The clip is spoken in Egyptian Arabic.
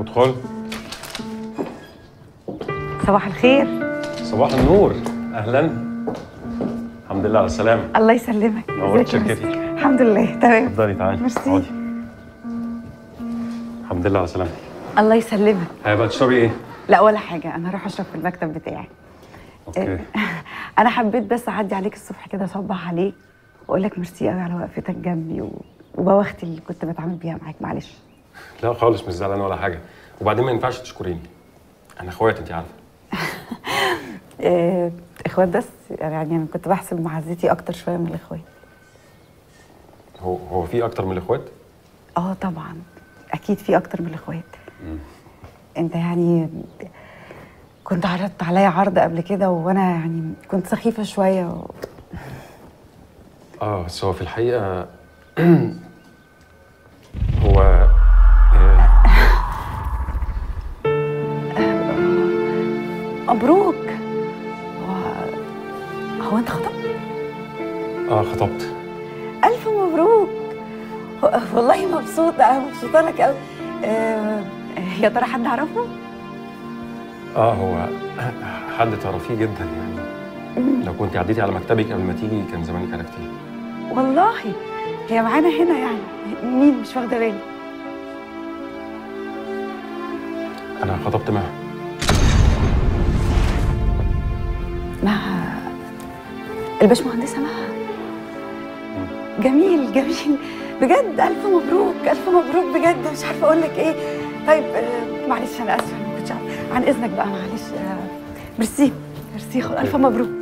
ادخل صباح الخير صباح النور اهلا الحمد لله على السلامه الله يسلمك نورت ازيك يا شركتي. ميرسي؟ الحمد لله تمام اتفضلي تعالي ميرسي. اقعدي الحمد لله على سلامتك الله يسلمك هيبقى تشربي ايه لا ولا حاجه انا هروح اشرب في المكتب بتاعي اوكي انا حبيت بس اعدي عليك الصبح كده اصبح عليك واقول لك ميرسي قوي على وقفتك جنبي و... وبواختي اللي كنت بتعامل بيها معاك معلش لا خالص مش زعلان ولا حاجه وبعدين ما ينفعش تشكريني انا اخوات انت عارفه إيه اخوات بس يعني انا كنت بحسب معزتي اكتر شويه من الاخوات هو هو في اكتر من الاخوات اه طبعا اكيد في اكتر من الاخوات انت يعني كنت عرضت عليا عرض قبل كده وانا يعني كنت سخيفه شويه و... اه بس هو في الحقيقه هو آه، مبروك هو هو انت خطبت اه خطبت الف مبروك هو- والله مبسوطه أنا مبسوطه لك قوي آه يا ترى حد اعرفه اه هو حد تعرفيه جدا يعني لو كنت عديتي على مكتبك قبل ما تيجي كان زمانك عرفتيه والله هي معانا هنا يعني مين مش واخده بالي انا خطبت معها مع الباشمهندسه مها جميل جميل بجد الف مبروك الف مبروك بجد مش عارفه اقول لك ايه طيب آه، معلش انا اسفه أنا ما كنتش عارفة. عن اذنك بقى معلش آه، ميرسي ميرسي خد الف مبروك